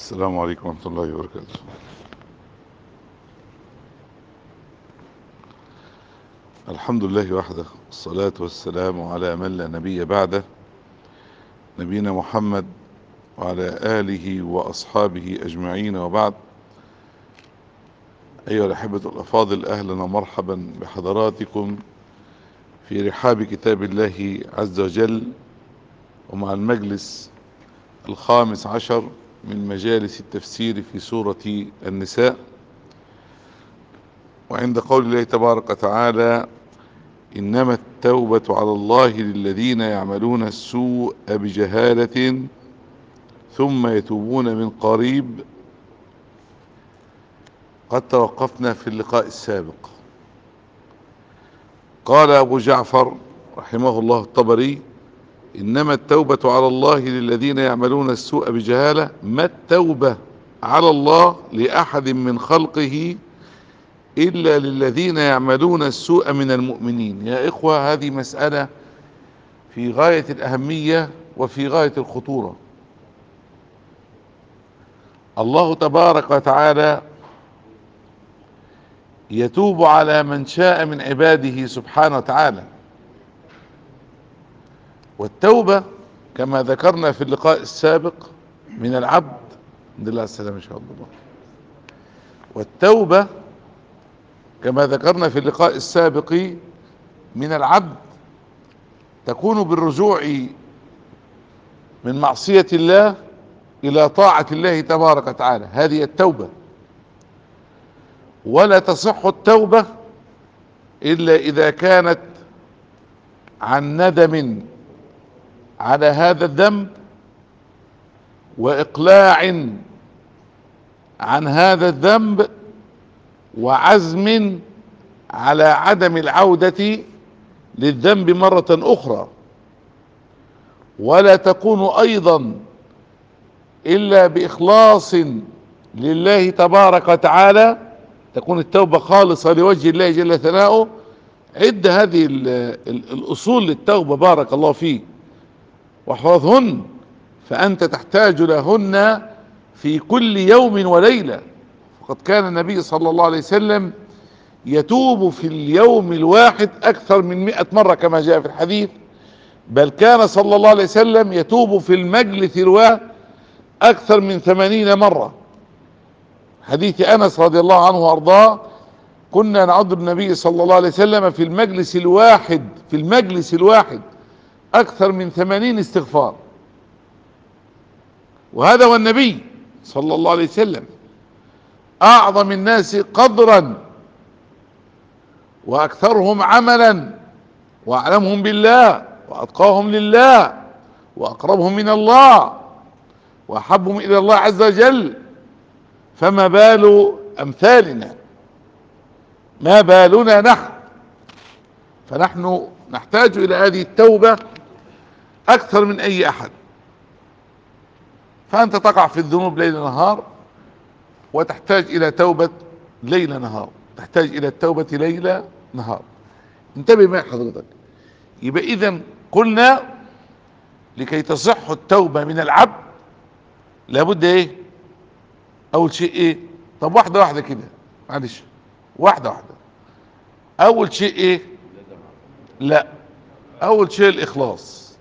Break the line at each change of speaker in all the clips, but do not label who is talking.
السلام عليكم ورحمة الله وبركاته الحمد لله وحده والصلاة والسلام على من لا نبي بعده نبينا محمد وعلى آله وأصحابه أجمعين وبعد أيها الأحبة الأفاضل أهلا ومرحبا بحضراتكم في رحاب كتاب الله عز وجل ومع المجلس الخامس عشر من مجالس التفسير في سورة النساء وعند قول الله تبارك وتعالى إنما التوبة على الله للذين يعملون السوء بجهالة ثم يتوبون من قريب قد توقفنا في اللقاء السابق قال أبو جعفر رحمه الله الطبري إنما التوبة على الله للذين يعملون السوء بجهالة ما التوبة على الله لأحد من خلقه إلا للذين يعملون السوء من المؤمنين يا إخوة هذه مسألة في غاية الأهمية وفي غاية الخطورة الله تبارك وتعالى يتوب على من شاء من عباده سبحانه وتعالى والتوبة كما ذكرنا في اللقاء السابق من العبد الحمد لله السلام ان شاء الله والتوبة كما ذكرنا في اللقاء السابق من العبد تكون بالرجوع من معصية الله الى طاعة الله تبارك وتعالى هذه التوبة ولا تصح التوبة الا اذا كانت عن ندم على هذا الذنب واقلاع عن هذا الذنب وعزم على عدم العودة للذنب مرة اخرى ولا تكون ايضا الا باخلاص لله تبارك وتعالى تكون التوبة خالصة لوجه الله جل ثناؤه عد هذه ال ال الاصول للتوبة بارك الله فيك واحفظهن فأنت تحتاج لهن في كل يوم وليلة فقد كان النبي صلى الله عليه وسلم يتوب في اليوم الواحد أكثر من مئة مرة كما جاء في الحديث بل كان صلى الله عليه وسلم يتوب في المجلس الواحد أكثر من ثمانين مرة حديث أنس رضي الله عنه وأرضاه كنا نعد النبي صلى الله عليه وسلم في المجلس الواحد في المجلس الواحد اكثر من ثمانين استغفار وهذا هو النبي صلى الله عليه وسلم اعظم الناس قدرا واكثرهم عملا واعلمهم بالله واتقاهم لله واقربهم من الله واحبهم الى الله عز وجل فما بال امثالنا ما بالنا نحن فنحن نحتاج الى هذه التوبة اكثر من اي احد فانت تقع في الذنوب ليل نهار وتحتاج الى توبة ليل نهار تحتاج الى التوبة ليل نهار انتبه معي حضرتك يبقى اذا قلنا لكي تصح التوبة من العبد لابد ايه اول شيء ايه طب واحدة واحدة كده معلش واحدة واحدة اول شيء ايه لا اول شيء الاخلاص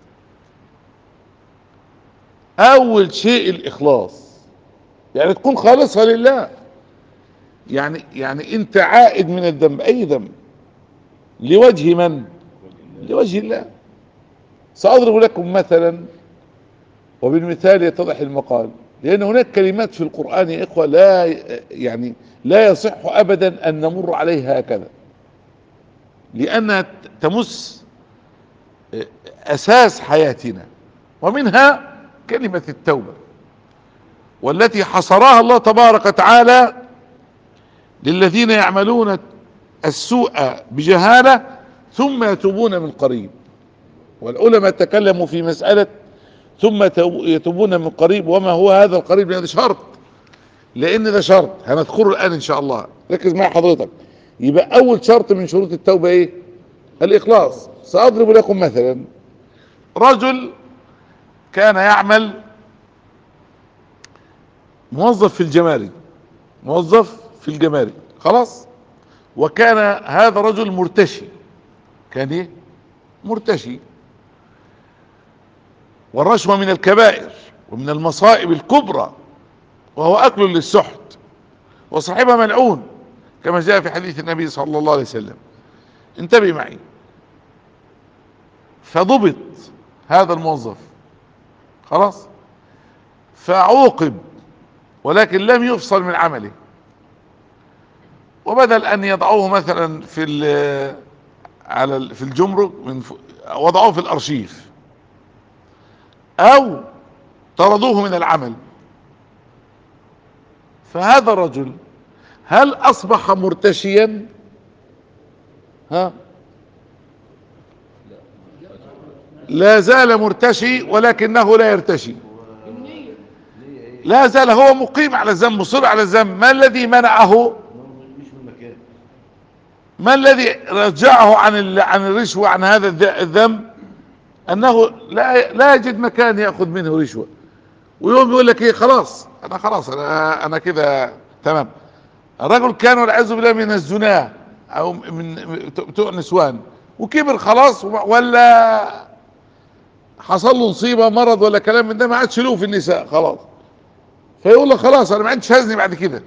اول شيء الاخلاص يعني تكون خالصة لله يعني يعني انت عائد من الذنب اي ذنب لوجه من لوجه الله ساضرب لكم مثلا وبالمثال يتضح المقال لان هناك كلمات في القرآن يا اخوة لا يعني لا يصح ابدا ان نمر عليها هكذا لانها تمس اساس حياتنا ومنها كلمة التوبة والتي حصرها الله تبارك وتعالى للذين يعملون السوء بجهالة ثم يتوبون من قريب والعلماء تكلموا في مسألة ثم يتوبون من قريب وما هو هذا القريب لأن ده شرط لأن ده شرط هنذكره الآن إن شاء الله ركز مع حضرتك يبقى أول شرط من شروط التوبة إيه الإخلاص سأضرب لكم مثلا رجل كان يعمل موظف في الجمارك موظف في الجمارك خلاص وكان هذا رجل مرتشي كان ايه مرتشي والرشوة من الكبائر ومن المصائب الكبرى وهو اكل للسحت وصاحبها ملعون كما جاء في حديث النبي صلى الله عليه وسلم انتبه معي فضبط هذا الموظف خلاص فعوقب ولكن لم يفصل من عمله وبدل ان يضعوه مثلا في على في الجمرك من وضعوه في الارشيف او طردوه من العمل فهذا الرجل هل اصبح مرتشيا ها لا زال مرتشي ولكنه لا يرتشي لا زال هو مقيم على الذنب مصر على الذنب ما الذي منعه ما الذي رجعه عن عن الرشوة عن هذا الذنب انه لا لا يجد مكان ياخذ منه رشوة ويوم يقول لك ايه خلاص انا خلاص انا انا كده تمام الرجل كان والعياذ بالله من الزنا او من بتوع نسوان وكبر خلاص ولا حصل له مصيبه مرض ولا كلام من ده ما عادش له في النساء خلاص فيقول لك خلاص انا ما عادش هزني بعد كده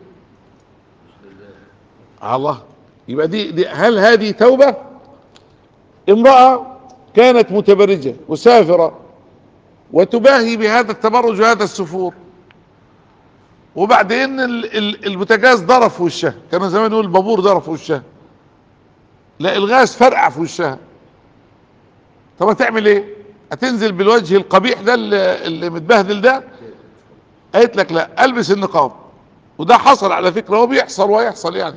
الله يبقى دي, دي هل هذه توبه امراه كانت متبرجه وسافره وتباهي بهذا التبرج وهذا السفور وبعدين البوتاجاز ضرب في وشها كانوا زمان يقول البابور ضرب في وشها لا الغاز فرقع في وشها طب هتعمل ايه هتنزل بالوجه القبيح ده اللي متبهدل ده قالت لك لا البس النقاب وده حصل على فكره وبيحصل ويحصل يعني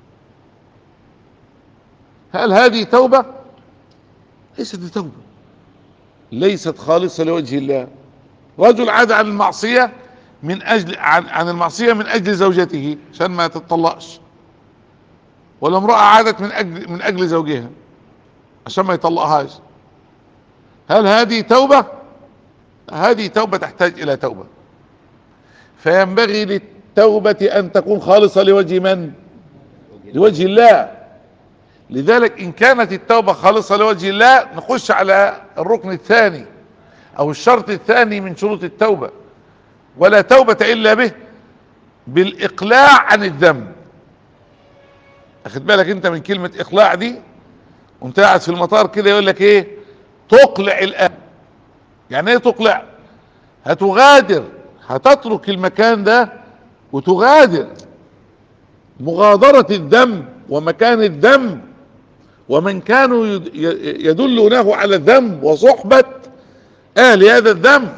هل هذه توبه ليست توبه ليست خالصه لوجه الله رجل عاد عن المعصيه من اجل عن, عن المعصيه من اجل زوجته عشان ما تتطلقش ولا امراه عادت من اجل من اجل زوجها عشان ما يطلقهاش هل هذه توبه هذه توبه تحتاج الى توبه فينبغي للتوبه ان تكون خالصه لوجه من لوجه الله لذلك ان كانت التوبه خالصه لوجه الله نخش على الركن الثاني او الشرط الثاني من شروط التوبه ولا توبة الا به بالاقلاع عن الذنب اخد بالك انت من كلمة اقلاع دي وانت قاعد في المطار كده يقول لك ايه تقلع الان يعني ايه تقلع هتغادر هتترك المكان ده وتغادر مغادرة الذنب ومكان الذنب ومن كانوا يدلونه على الذنب وصحبة اهل هذا الذنب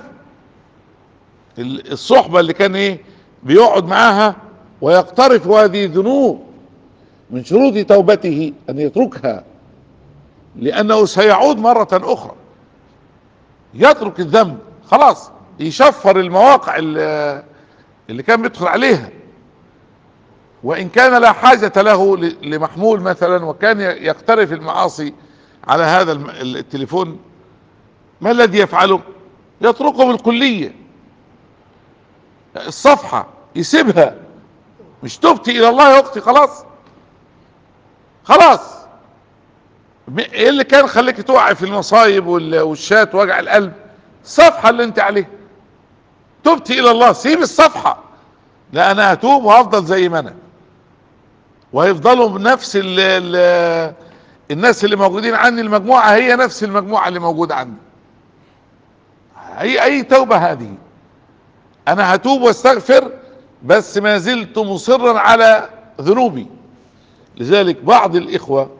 الصحبة اللي كان ايه بيقعد معاها ويقترف هذه الذنوب من شروط توبته ان يتركها لانه سيعود مرة اخرى يترك الذنب خلاص يشفر المواقع اللي, اللي كان بيدخل عليها وان كان لا حاجة له لمحمول مثلا وكان يقترف المعاصي على هذا التليفون ما الذي يفعله يتركه بالكلية الصفحة يسيبها مش تبتي الى الله يا اختي خلاص خلاص ايه اللي كان خليك تقع في المصايب والشات وجع القلب الصفحة اللي انت عليها تبتي الى الله سيب الصفحة لا انا هتوب وهفضل زي ما انا وهيفضلوا بنفس ال ال الناس اللي موجودين عندي المجموعة هي نفس المجموعة اللي موجودة عندي اي اي توبة هذه انا هتوب واستغفر بس ما زلت مصرا على ذنوبي لذلك بعض الاخوة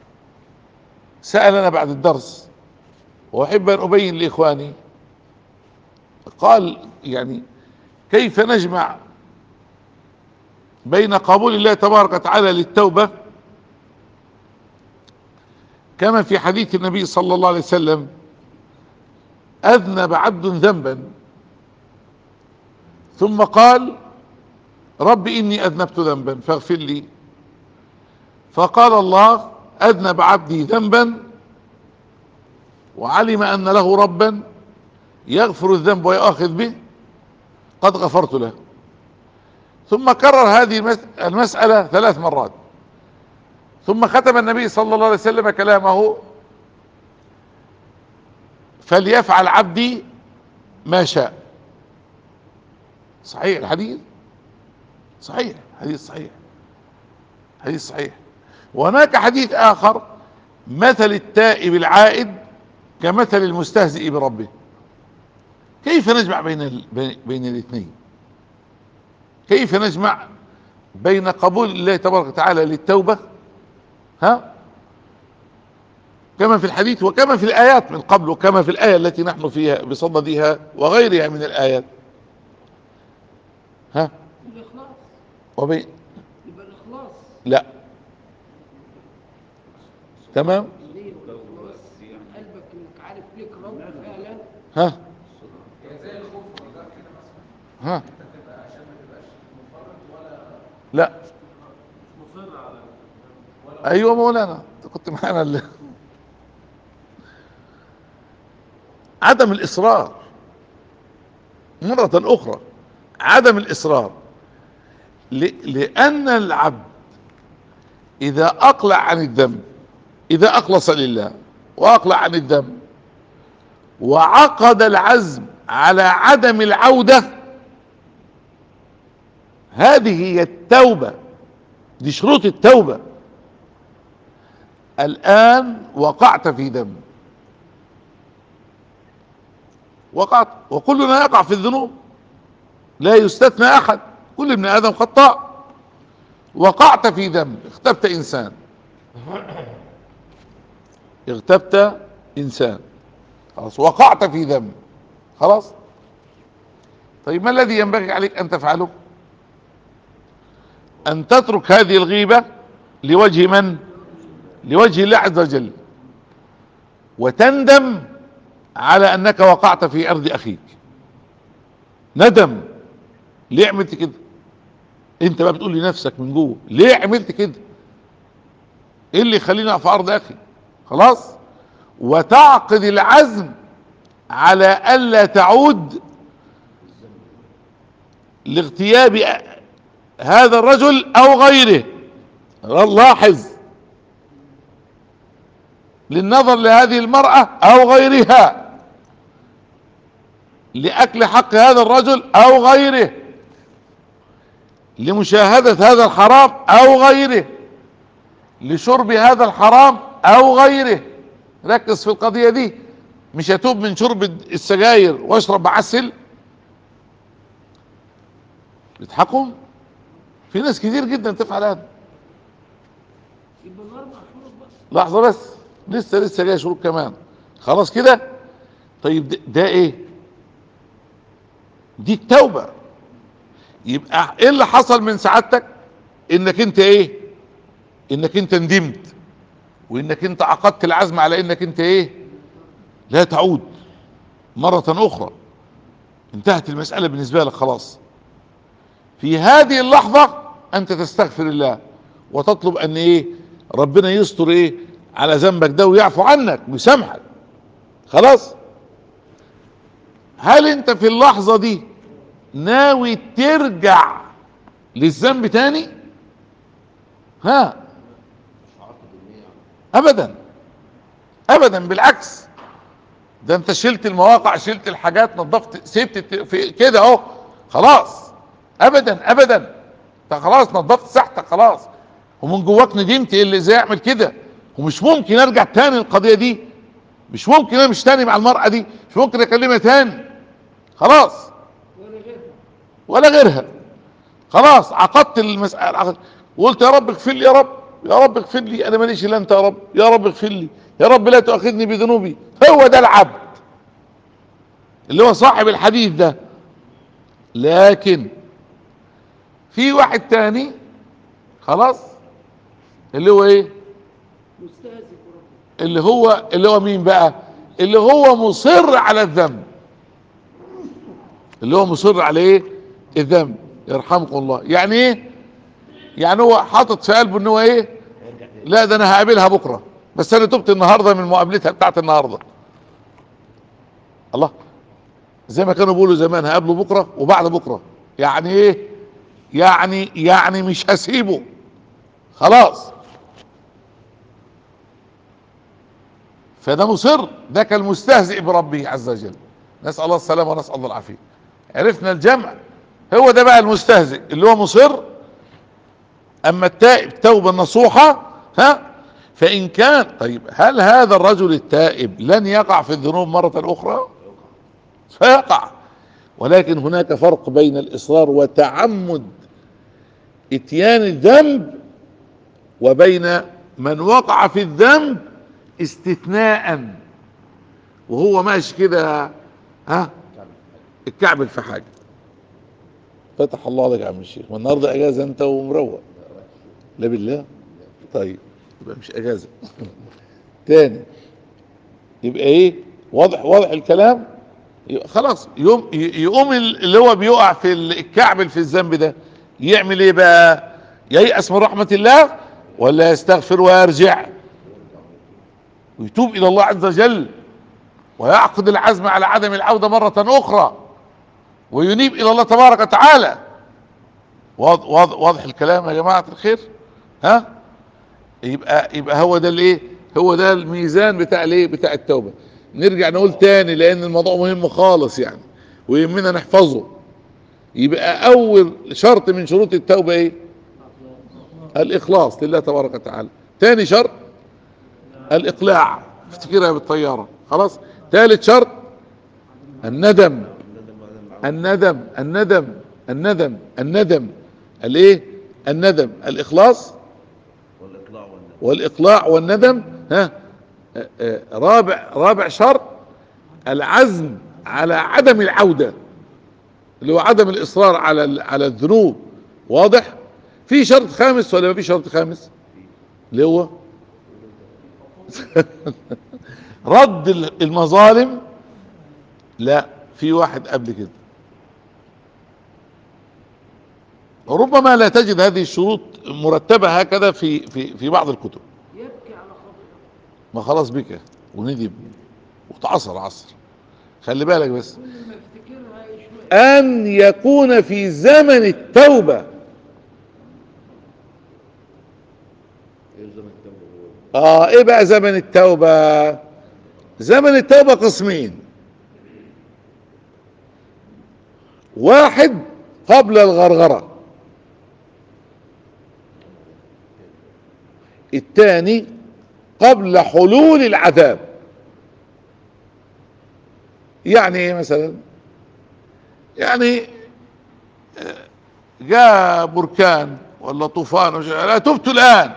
سألنا بعد الدرس واحب ان ابين لاخواني قال يعني كيف نجمع بين قبول الله تبارك وتعالى للتوبة كما في حديث النبي صلى الله عليه وسلم اذنب عبد ذنبا ثم قال رب اني اذنبت ذنبا فاغفر لي فقال الله اذنب عبدي ذنبا وعلم ان له ربا يغفر الذنب ويؤاخذ به قد غفرت له ثم كرر هذه المس- المسألة ثلاث مرات ثم ختم النبي صلى الله عليه وسلم كلامه فليفعل عبدي ما شاء صحيح الحديث صحيح حديث صحيح حديث صحيح وهناك حديث اخر مثل التائب العائد كمثل المستهزئ بربه كيف نجمع بين ال... بين- بين الاثنين كيف نجمع بين قبول الله تبارك وتعالى للتوبة ها كما في الحديث وكما في الآيات من قبل وكما في الآية التي نحن فيها بصددها وغيرها من الآيات ها
الإخلاص
وبين
يبقى الإخلاص
لا تمام
ليه الإخلاص قلبك إنك عارف ليك رب فعلا
ها ها لا ايوه مولانا أنت كنت معانا اللي. عدم الاصرار مرة اخرى عدم الاصرار ل- لان العبد اذا اقلع عن الذنب اذا اخلص لله واقلع عن الذنب وعقد العزم على عدم العودة هذه هي التوبة دي شروط التوبة الآن وقعت في ذنب وقعت وكلنا يقع في الذنوب لا يستثنى أحد كل ابن آدم خطاء وقعت في ذنب اغتبت إنسان اغتبت إنسان خلاص وقعت في ذنب خلاص طيب ما الذي ينبغي عليك ان تفعله ان تترك هذه الغيبة لوجه من لوجه الله عز وجل وتندم على انك وقعت في ارض اخيك ندم ليه عملت كده انت بقى بتقول لنفسك من جوه ليه عملت كده ايه اللي يخليني اقف في ارض اخي خلاص وتعقد العزم على الا تعود لاغتياب هذا الرجل او غيره لاحظ للنظر لهذه المرأة او غيرها لاكل حق هذا الرجل او غيره لمشاهدة هذا الحرام او غيره لشرب هذا الحرام او غيره ركز في القضية دي مش اتوب من شرب السجاير واشرب عسل بيضحكوا في ناس كتير جدا تفعل هذا
يبقى الأربع شروط بس
لحظة بس لسه لسه جاي شروط كمان خلاص كده طيب ده, ده ايه دي التوبة يبقى ايه اللي حصل من سعادتك انك انت ايه انك انت ندمت وانك انت عقدت العزم على انك انت ايه لا تعود مرة اخرى انتهت المسألة بالنسبة لك خلاص في هذه اللحظة انت تستغفر الله وتطلب ان ايه ربنا يستر ايه على ذنبك ده ويعفو عنك ويسامحك خلاص هل انت في اللحظة دي ناوي ترجع للذنب تاني ها ابدا ابدا بالعكس ده انت شلت المواقع شلت الحاجات نظفت سبت الت- في كده اهو خلاص ابدا ابدا انت خلاص نظفت ساحتك خلاص ومن جواك ندمت ايه اللي ازاي اعمل كده ومش ممكن ارجع تاني القضيه دي مش ممكن انا مش تاني مع المراه دي مش ممكن اكلمها تاني خلاص
ولا غيرها
ولا غيرها خلاص عقدت المسألة عقدت. وقلت يا رب اغفر لي يا رب يا رب اغفر لي انا ماليش الا انت يا رب يا رب اغفر لي يا رب لا تؤاخذني بذنوبي هو ده العبد اللي هو صاحب الحديث ده لكن في واحد تاني خلاص اللي هو ايه
مستهزئ بربه
اللي هو اللي هو مين بقى اللي هو مصر على الذنب اللي هو مصر على ايه الذنب يرحمكم الله يعني ايه يعني هو حاطط في قلبه ان هو ايه لا ده انا هقابلها بكره بس انا تبت النهارده من مقابلتها بتاعت النهارده الله زي ما كانوا بيقولوا زمان هقابله بكره وبعد بكره يعني ايه يعني يعني مش هسيبه خلاص فده مصر ده كالمستهزئ بربه عز وجل نسأل الله السلامة ونسأل الله العافية عرفنا الجمع هو ده بقى المستهزئ اللي هو مصر اما التائب توبة نصوحة ها فان كان طيب هل هذا الرجل التائب لن يقع في الذنوب مرة اخرى فيقع ولكن هناك فرق بين الاصرار وتعمد اتيان الذنب وبين من وقع في الذنب استثناء وهو ماشي كده ها الكعب في حاجه فتح الله لك يا عم الشيخ والنهارده اجازه انت ومروق لا بالله طيب يبقى مش اجازه تاني يبقى ايه واضح واضح الكلام يبقى خلاص يوم ي- يقوم اللي هو بيقع في الكعب في الذنب ده يعمل ايه بقى ييأس من رحمة الله ولا يستغفر ويرجع ويتوب الى الله عز وجل ويعقد العزم على عدم العودة مرة اخرى وينيب الى الله تبارك وتعالى واضح, واضح, واضح الكلام يا جماعة الخير ها يبقى يبقى هو ده الايه هو ده الميزان بتاع الايه بتاع التوبة نرجع نقول تاني لان الموضوع مهم خالص يعني ويهمنا نحفظه يبقى اول شرط من شروط التوبة ايه الاخلاص لله تبارك وتعالى تاني شرط الاقلاع افتكرها بالطيارة خلاص ثالث شرط الندم الندم الندم الندم الندم الايه الندم الاخلاص
والاقلاع والندم
والاقلاع والندم ها آه، آه، رابع رابع شرط العزم على عدم العودة اللي هو عدم الاصرار على ال- على الذنوب واضح في شرط خامس ولا ما في شرط خامس اللي هو رد ال- المظالم لا في واحد قبل كده ربما لا تجد هذه الشروط مرتبة هكذا في في في بعض الكتب
يبكي على خطيئته
ما خلاص بك وندم وتعصر عصر خلي بالك بس
كل ما يفتكرها يشوي
ان يكون في زمن التوبة
يلزم التوبه هو
اه ايه بقى زمن التوبة زمن التوبة قسمين واحد قبل الغرغرة الثاني قبل حلول العذاب يعني ايه مثلا يعني آه، جاء بركان ولا طوفان وش- لا تبت الان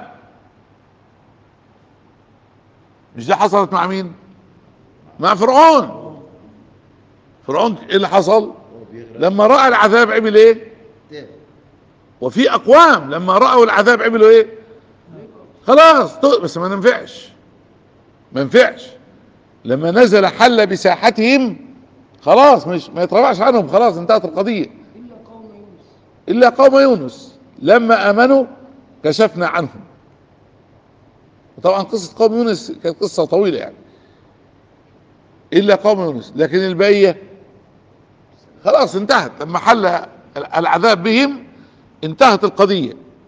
مش دي حصلت مع مين مع فرعون فرعون ايه اللي حصل
هو بيغرق
لما راى العذاب عمل ايه
تاني
وفي اقوام لما راوا العذاب عملوا ايه خلاص تو- بس ما ننفعش ما ينفعش لما نزل حل بساحتهم خلاص مش ما يترفعش عنهم خلاص انتهت القضيه
إلا قوم يونس
الا قوم يونس لما امنوا كشفنا عنهم وطبعا قصه قوم يونس كانت قصه طويله يعني الا قوم يونس لكن البقيه خلاص انتهت لما حل العذاب بهم انتهت القضيه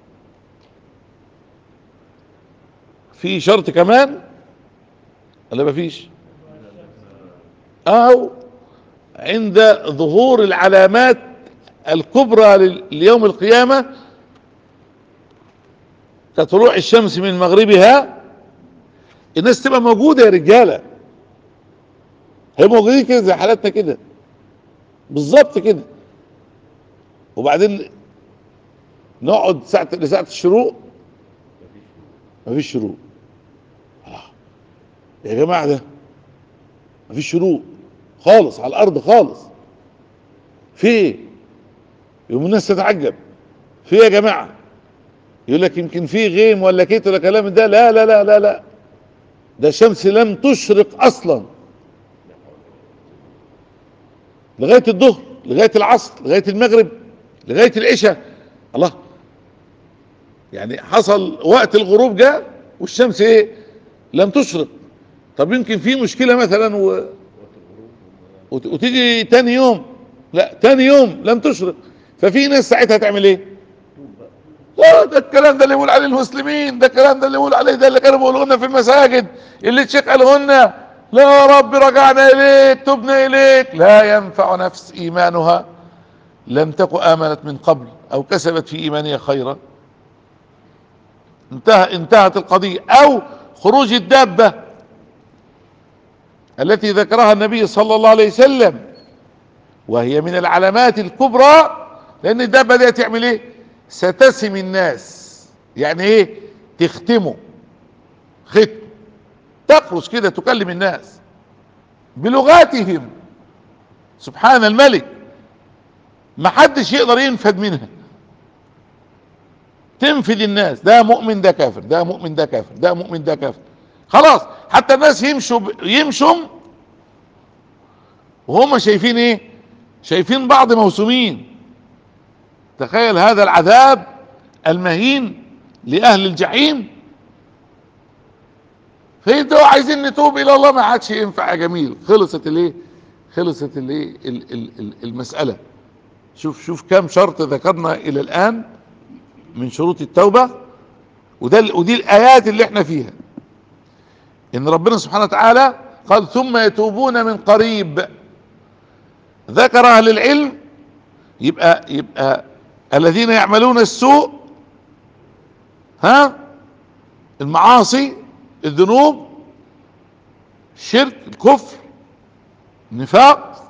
في شرط كمان ولا مفيش او عند ظهور العلامات الكبرى لل- ليوم القيامة كطلوع الشمس من مغربها الناس تبقى موجودة يا رجالة هم موجودين كده زي حالاتنا كده بالظبط كده وبعدين نقعد ساعة لساعة الشروق مفيش شروق آه. يا جماعة ده مفيش شروق خالص على الأرض خالص في ايه يوم الناس تتعجب في ايه يا جماعه يقول لك يمكن في غيم ولا كيت ولا كلام من ده لا لا لا لا لا ده الشمس لم تشرق اصلا لغايه الظهر لغايه العصر لغايه المغرب لغايه العشاء الله يعني حصل وقت الغروب جاء والشمس ايه لم تشرق طب يمكن في مشكله مثلا و... وت- وتيجي تاني يوم لا تاني يوم لم تشرق ففي ناس ساعتها تعمل ايه لا ده الكلام ده اللي يقول عليه المسلمين ده الكلام ده اللي يقول عليه ده اللي كانوا بيقولوا لنا في المساجد اللي الشيخ قاله لنا لا يا رب رجعنا اليك تبنا اليك لا ينفع نفس ايمانها لم تكن امنت من قبل او كسبت في ايمانها خيرا انتهى انتهت القضية او خروج الدابة التي ذكرها النبي صلى الله عليه وسلم وهي من العلامات الكبرى لان الدابة دي تعمل ايه ستسم الناس يعني ايه تختمه ختم تخرج كده تكلم الناس بلغاتهم سبحان الملك ما حدش يقدر ينفد منها تنفذ الناس ده مؤمن ده كافر ده مؤمن ده كافر ده مؤمن ده كافر خلاص حتى الناس يمشوا ب- يمشوا وهم شايفين ايه شايفين بعض موسومين تخيل هذا العذاب المهين لأهل الجحيم فانتوا عايزين نتوب الى الله ما عادش ينفع يا جميل خلصت الايه خلصت الايه ال- ال- ال- المسألة شوف شوف كم شرط ذكرنا الى الان من شروط التوبة وده ال- ودي الايات اللي احنا فيها ان ربنا سبحانه وتعالى قال ثم يتوبون من قريب ذكر اهل العلم يبقى يبقى الذين يعملون السوء ها المعاصي الذنوب الشرك الكفر النفاق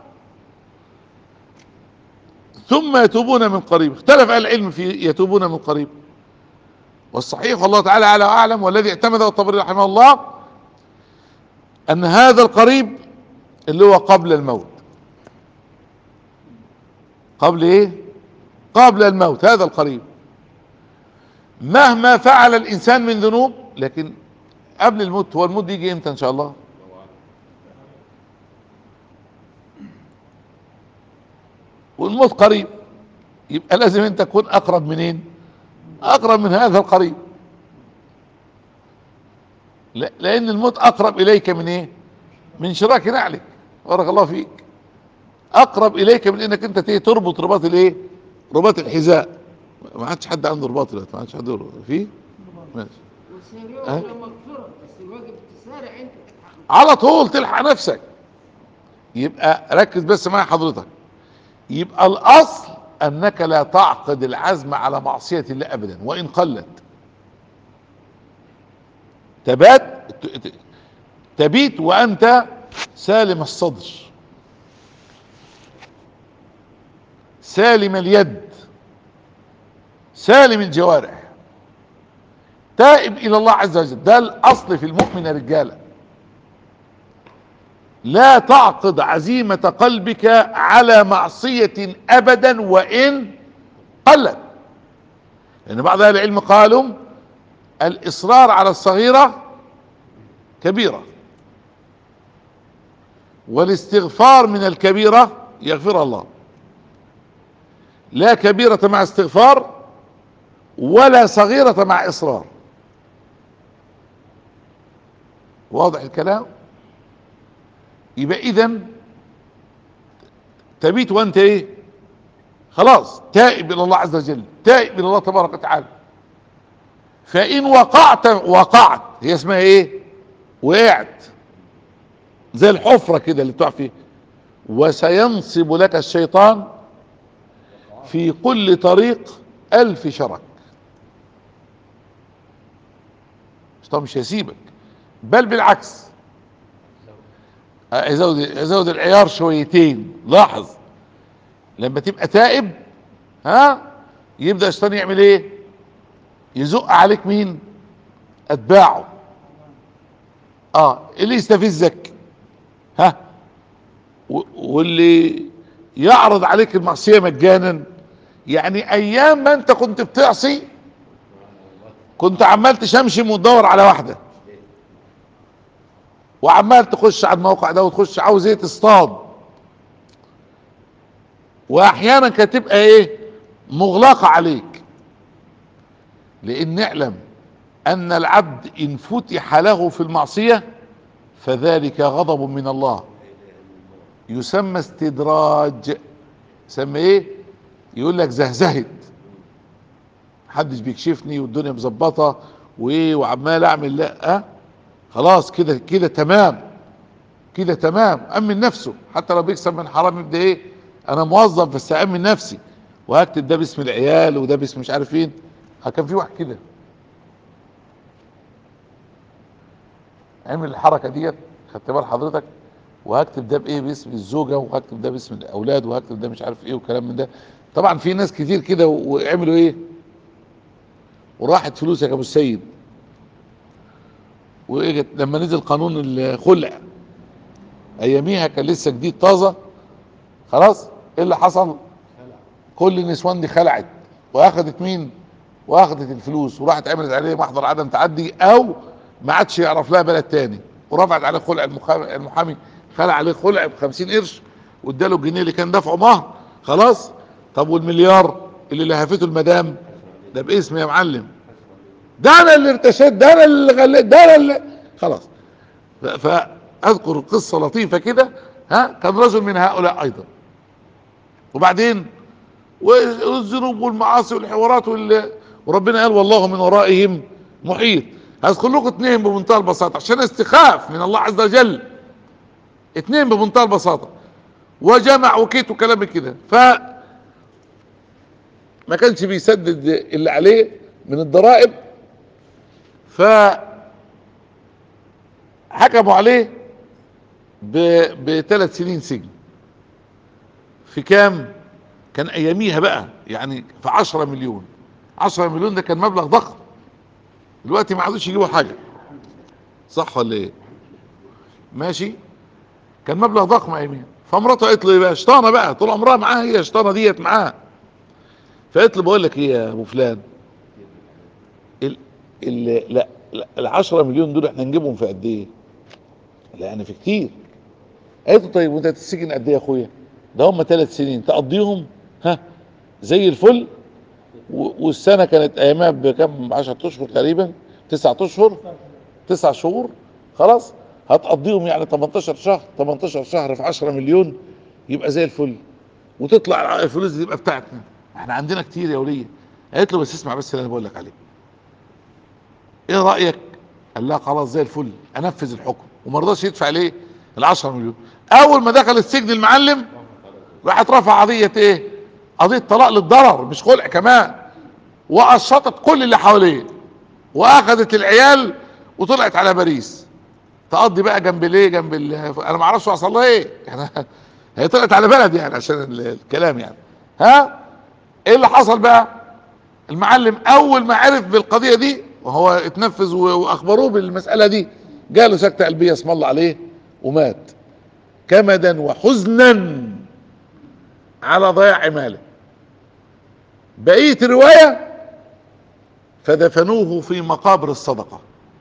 ثم يتوبون من قريب اختلف اهل العلم في يتوبون من قريب والصحيح والله تعالى على اعلم والذي اعتمده الطبري رحمه الله ان هذا القريب اللي هو قبل الموت قبل ايه قبل الموت هذا القريب مهما فعل الانسان من ذنوب لكن قبل الموت هو الموت يجي امتى ان شاء الله والموت قريب يبقى لازم انت تكون اقرب منين اقرب من هذا القريب لا- لان الموت اقرب اليك من ايه من شراك نعلك بارك الله فيك اقرب اليك من انك انت تيجي تربط رباط الايه رباط الحذاء ما عادش حد عنده رباط دلوقتي ما عادش حد يربط. فيه ماشي
وسارعوا
أه؟
الى مغفره بس الواجب تسارع انت
على طول تلحق نفسك يبقى ركز بس معايا حضرتك يبقى الاصل انك لا تعقد العزم على معصية الله ابدا وان قلت تبات ت- ت- تبيت وانت سالم الصدر سالم اليد سالم الجوارح تائب الى الله عز وجل ده الاصل في المؤمن يا رجاله لا تعقد عزيمة قلبك على معصية ابدا وان قلت لان بعض اهل العلم قالوا الاصرار على الصغيرة كبيرة والاستغفار من الكبيرة يغفرها الله لا كبيرة مع استغفار ولا صغيرة مع اصرار واضح الكلام يبقى اذا تبيت وانت ايه خلاص تائب الى الله عز وجل تائب الى الله تبارك وتعالى فان وقعت وقعت هي اسمها ايه وقعت زي الحفرة كده اللي بتقع فيه وسينصب لك الشيطان في كل طريق الف شرك الشيطان مش هيسيبك بل بالعكس يزود يزود العيار شويتين لاحظ لما تبقى تائب ها يبدا الشيطان يعمل ايه يزق عليك مين اتباعه اه اللي يستفزك ها و- واللي يعرض عليك المعصيه مجانا يعني ايام ما انت كنت بتعصي كنت عمال تشمشم وتدور على واحده وعمال تخش على الموقع ده وتخش عاوز ايه تصطاد واحيانا كانت تبقى ايه مغلقة عليك لان نعلم ان العبد ان فتح له في المعصية فذلك غضب من الله يسمى استدراج يسمى ايه يقول لك زهزهت محدش بيكشفني والدنيا مظبطه وايه وعمال اعمل لا أه؟ خلاص كده كده تمام كده تمام امن نفسه حتى لو بيكسب من حرام يبدا ايه انا موظف بس امن نفسي وهكتب ده باسم العيال وده باسم مش عارف ايه ها كان في واحد كده عمل الحركه ديت خدت بال حضرتك وهكتب ده بايه باسم الزوجه وهكتب ده باسم الاولاد وهكتب ده مش عارف ايه وكلام من ده طبعا في ناس كتير كده وعملوا ايه وراحت فلوسك يا ابو السيد واجت لما نزل قانون الخلع اياميها كان لسه جديد طازه خلاص ايه اللي حصل كل النسوان دي خلعت واخدت مين واخدت الفلوس وراحت عملت عليه محضر عدم تعدي او ما عادش يعرف لها بلد تاني ورفعت عليه خلع المخا- المحامي خلع عليه خلع ب 50 قرش واداله الجنيه اللي كان دافعه مهر خلاص طب والمليار اللي لهفته المدام ده باسم يا معلم ده انا اللي ارتشيت ده انا اللي غليت ده انا اللي خلاص ف- فاذكر قصه لطيفه كده ها كان رجل من هؤلاء ايضا وبعدين والذنوب والمعاصي والحوارات وال... وربنا قال والله من ورائهم محيط هذكر لكم اثنين بمنتهى البساطه عشان استخاف من الله عز وجل اثنين بمنتهى البساطه وجمع وكيت وكلام كده ف ما كانش بيسدد اللي عليه من الضرائب ف حكموا عليه بثلاث سنين سجن في كام كان اياميها بقى يعني في 10 مليون 10 مليون ده كان مبلغ ضخم دلوقتي ما عادوش يجيبوا حاجه صح ولا ايه ماشي كان مبلغ ضخم اياميها فمراته قالت له ايه بقى شطانه بقى طول عمرها معاها هي شطانه ديت معاها فقالت له بقول لك ايه يا ابو فلان ال ال لا لا ال 10 مليون دول احنا نجيبهم في قد ايه؟ لا يعني في كتير قالت له طيب وانت هتتسجن قد ايه يا اخويا؟ ده هم ثلاث سنين تقضيهم ها زي الفل و- والسنه كانت ايامها بكام 10 اشهر تقريبا 9 اشهر 9 شهور خلاص هتقضيهم يعني 18 شهر 18 شهر في 10 مليون يبقى زي الفل وتطلع الفلوس دي تبقى بتاعتنا احنا عندنا كتير يا وليه قالت له بس اسمع بس اللي انا بقول لك عليه ايه رايك قال لها خلاص زي الفل انفذ الحكم وما رضاش يدفع ليه ال 10 مليون اول ما دخل السجن المعلم راحت رفع قضيه ايه قضيه طلاق للضرر مش خلع كمان وقشطت كل اللي حواليه واخذت العيال وطلعت على باريس تقضي بقى جنب ليه جنب ال... انا ما اعرفش حصل لها ايه يعني هي طلعت على بلد يعني عشان ال- الكلام يعني ها ايه اللي حصل بقى المعلم اول ما عرف بالقضيه دي وهو اتنفذ و- واخبروه بالمساله دي جاله سكته قلبيه اسم الله عليه ومات كمدا وحزنا على ضياع ماله بقيه الروايه فدفنوه في مقابر الصدقه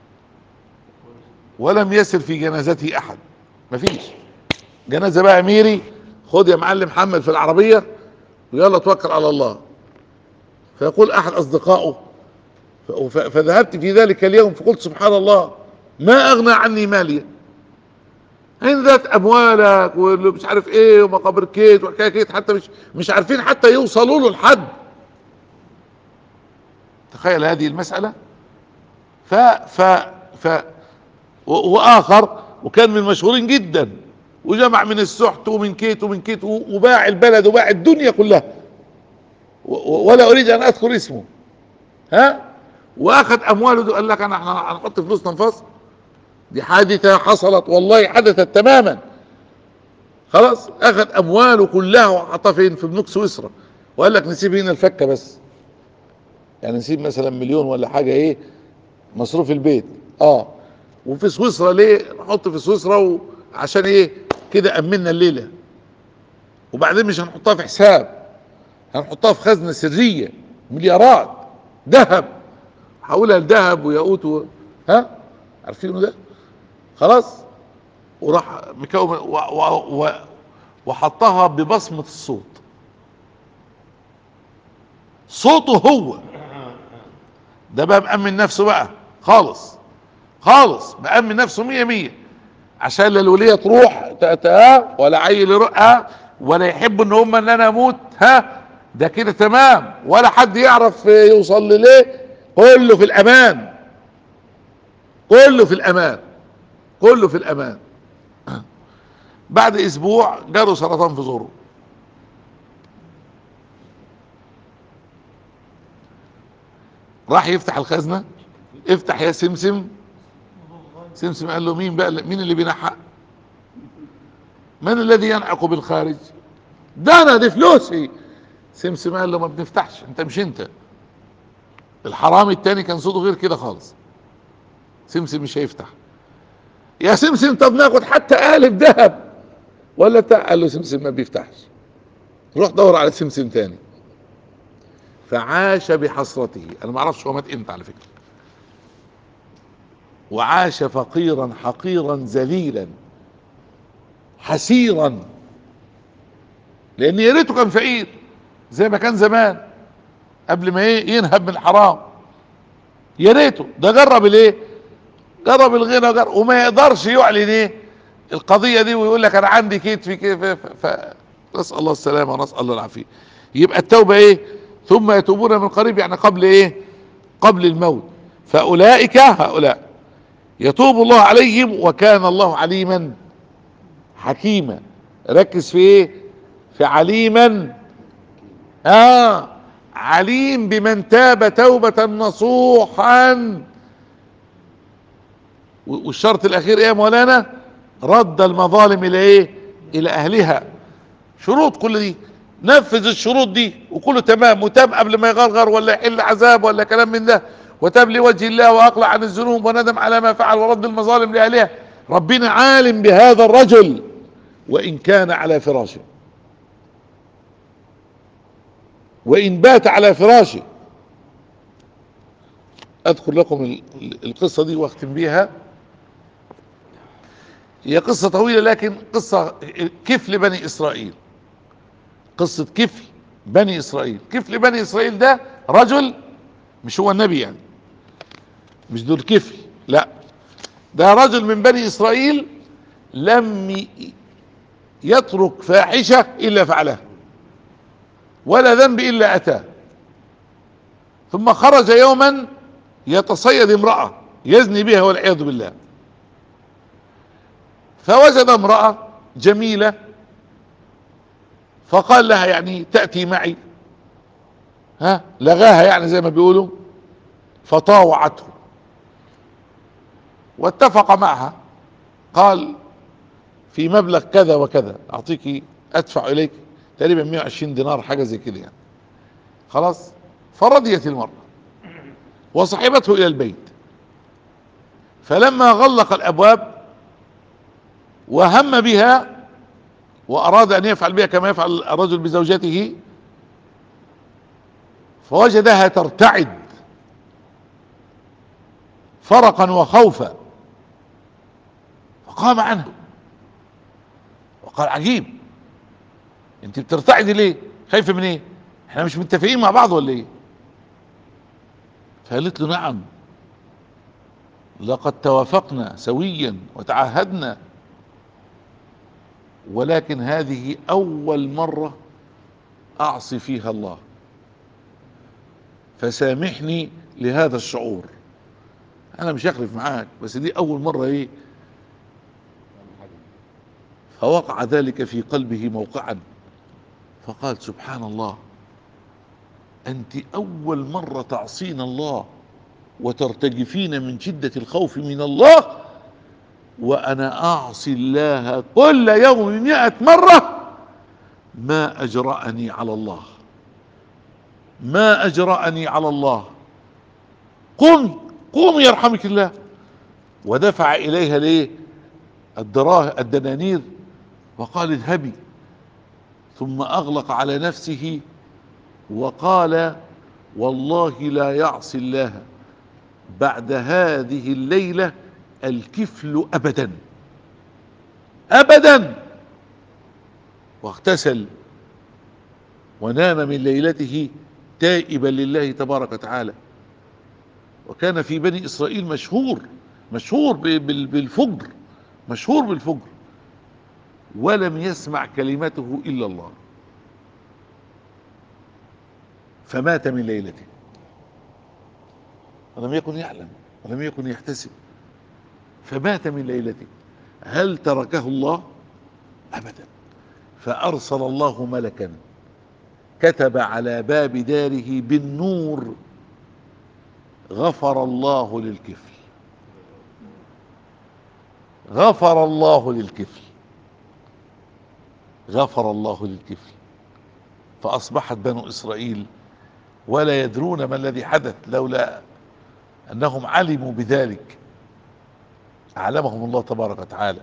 ولم يسر في جنازته احد مفيش جنازه بقى ميري خد يا معلم حمل في العربيه ويلا توكل على الله فيقول احد اصدقائه ف- ف- فذهبت في ذلك اليوم فقلت سبحان الله ما اغنى عني مالي عين ذات اموالك ومش عارف ايه ومقابر كيت وحكايه كيت حتى مش مش عارفين حتى يوصلوا له لحد تخيل هذه المساله ف ف ف و- واخر وكان من المشهورين جدا وجمع من السحت ومن كيت ومن كيت و- وباع البلد وباع الدنيا كلها و- و- ولا اريد ان اذكر اسمه ها واخذ امواله دي قال لك انا احنا هنحط فلوسنا نفصل دي حادثه حصلت والله حدثت تماما خلاص اخذ امواله كلها وحطها فين في بنوك سويسرا وقال لك نسيب هنا الفكه بس يعني نسيب مثلا مليون ولا حاجه ايه مصروف البيت اه وفي سويسرا ليه نحط في سويسرا و... عشان ايه كده امنا الليله وبعدين مش هنحطها في حساب هنحطها في خزنه سريه مليارات ذهب حولها لذهب وياقوت و... ها عارفينه ده خلاص وراح مكون و... و... و... وحطها ببصمه الصوت صوته هو ده بقى مأمن نفسه بقى خالص خالص مأمن نفسه مية مية عشان لا الولية تروح ت- ت- ها ولا عيل يروح ها ولا يحبوا ان هم ان انا اموت ها ده كده تمام ولا حد يعرف يوصل ليه كله في الامان كله في الامان كله في الامان بعد اسبوع جاله سرطان في زوره راح يفتح الخزنة افتح يا سمسم سمسم قال له مين بقى مين اللي بينحق من الذي ينعق بالخارج ده انا دي فلوسي سمسم قال له ما بنفتحش انت مش انت الحرامي التاني كان صوته غير كده خالص سمسم مش هيفتح يا سمسم طب ناخد حتى قالب ذهب ولا بتاع قال له سمسم ما بيفتحش روح دور على سمسم تاني فعاش بحسرته انا ما اعرفش هو مات امتى على فكره وعاش فقيرا حقيرا ذليلا حسيرا لان يا ريته كان فقير زي ما كان زمان قبل ما ايه ينهب من الحرام يا ريته ده جرب الايه جرب الغنى جرب وما يقدرش يعلن ايه القضيه دي ويقول لك انا عندي كتف كيف ف... نسال الله السلامه ونسال الله العافيه يبقى التوبه ايه ثم يتوبون من قريب يعني قبل ايه قبل الموت فاولئك هؤلاء يتوب الله عليهم وكان الله عليما حكيما ركز في ايه في عليما اه عليم بمن تاب توبة نصوحا والشرط الاخير ايه يا مولانا رد المظالم الى ايه الى اهلها شروط كل دي نفذ الشروط دي وكله تمام وتاب قبل ما يغرغر ولا يحل عذاب ولا كلام من ده وتاب لوجه الله واقلع عن الذنوب وندم على ما فعل ورد المظالم لاهلها ربنا عالم بهذا الرجل وان كان على فراشه وان بات على فراشه اذكر لكم القصه دي واختم بيها هي قصه طويله لكن قصه كفل بني اسرائيل قصه كفل بني اسرائيل كفل بني اسرائيل ده رجل مش هو النبي يعني مش دول كفل لا ده رجل من بني اسرائيل لم يترك فاحشة الا فعلها ولا ذنب الا اتاه ثم خرج يوما يتصيد امرأة يزني بها والعياذ بالله فوجد امرأة جميلة فقال لها يعني تأتي معي ها لغاها يعني زي ما بيقولوا فطاوعته واتفق معها قال في مبلغ كذا وكذا اعطيك ادفع اليك تقريبا 120 دينار حاجه زي كده يعني خلاص فرضيت المراه وصحبته الى البيت فلما غلق الابواب وهم بها واراد ان يفعل بها كما يفعل الرجل بزوجته فوجدها ترتعد فرقا وخوفا فقام عنها وقال عجيب انت بترتعدي ليه خايفه من ايه احنا مش متفقين مع بعض ولا ايه فقالت له نعم لقد توافقنا سويا وتعاهدنا ولكن هذه اول مرة اعصي فيها الله فسامحني لهذا الشعور انا مش هخلف معاك بس دي اول مرة ايه فوقع ذلك في قلبه موقعا فقال سبحان الله انت اول مرة تعصين الله وترتجفين من شدة الخوف من الله وانا اعصي الله كل يوم مئة مرة ما اجرأني على الله ما اجرأني على الله قم قوم يرحمك الله ودفع اليها ليه الدراهم الدنانير وقال اذهبي ثم اغلق على نفسه وقال والله لا يعصي الله بعد هذه الليلة الكفل ابدا ابدا واغتسل ونام من ليلته تائبا لله تبارك وتعالى وكان في بني اسرائيل مشهور مشهور بالفجر مشهور بالفجر ولم يسمع كلمته الا الله فمات من ليلته ولم يكن يعلم ولم يكن يحتسب فمات من ليلته هل تركه الله ابدا فارسل الله ملكا كتب على باب داره بالنور غفر الله للكفل غفر الله للكفل غفر الله للكفل فأصبحت بنو إسرائيل ولا يدرون ما الذي حدث لولا أنهم علموا بذلك أعلمهم الله تبارك وتعالى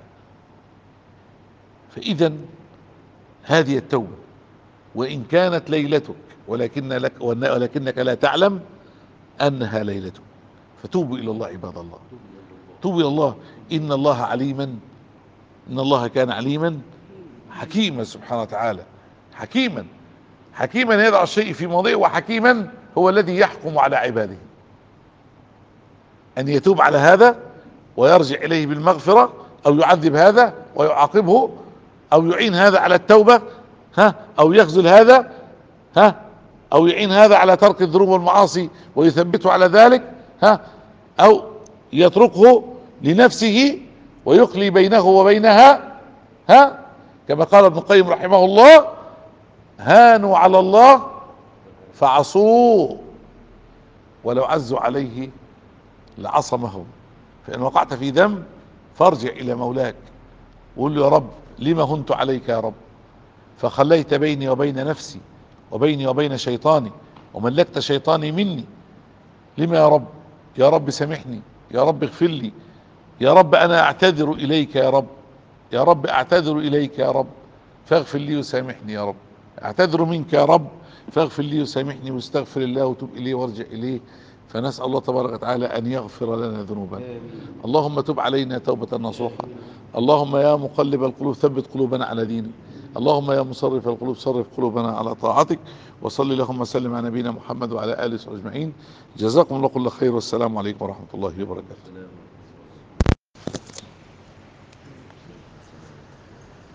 فإذا هذه التوبة وإن كانت ليلتك ولكن لك ولكنك لا تعلم أنها ليلتك فتوبوا إلى الله عباد الله توبوا إلى الله إن الله عليما إن الله كان عليما حكيما سبحانه وتعالى حكيما حكيما يضع الشيء في موضعه وحكيما هو الذي يحكم على عباده أن يتوب على هذا ويرجع إليه بالمغفرة أو يعذب هذا ويعاقبه أو يعين هذا على التوبة ها أو يخذل هذا ها أو يعين هذا على ترك الذنوب والمعاصي ويثبته على ذلك ها أو يتركه لنفسه ويخلي بينه وبينها ها كما قال ابن القيم رحمه الله هانوا على الله فعصوه ولو عزوا عليه لعصمهم فإن وقعت في ذنب فارجع إلى مولاك وقول له يا رب لما هنت عليك يا رب فخليت بيني وبين نفسي وبيني وبين شيطاني وملكت شيطاني مني لما يا رب يا رب سامحني يا رب اغفر لي يا رب انا اعتذر اليك يا رب يا رب اعتذر اليك يا رب فاغفر لي وسامحني يا رب اعتذر منك يا رب فاغفر لي وسامحني واستغفر الله وتوب اليه وارجع اليه فنسال الله تبارك وتعالى ان يغفر لنا ذنوبنا اللهم تب علينا توبه نصوحه اللهم يا مقلب القلوب ثبت قلوبنا على دينك اللهم يا مصرف القلوب صرف قلوبنا على طاعتك وصل اللهم وسلم على نبينا محمد وعلى اله وصحبه اجمعين جزاكم الله كل خير والسلام عليكم ورحمه الله وبركاته
سلام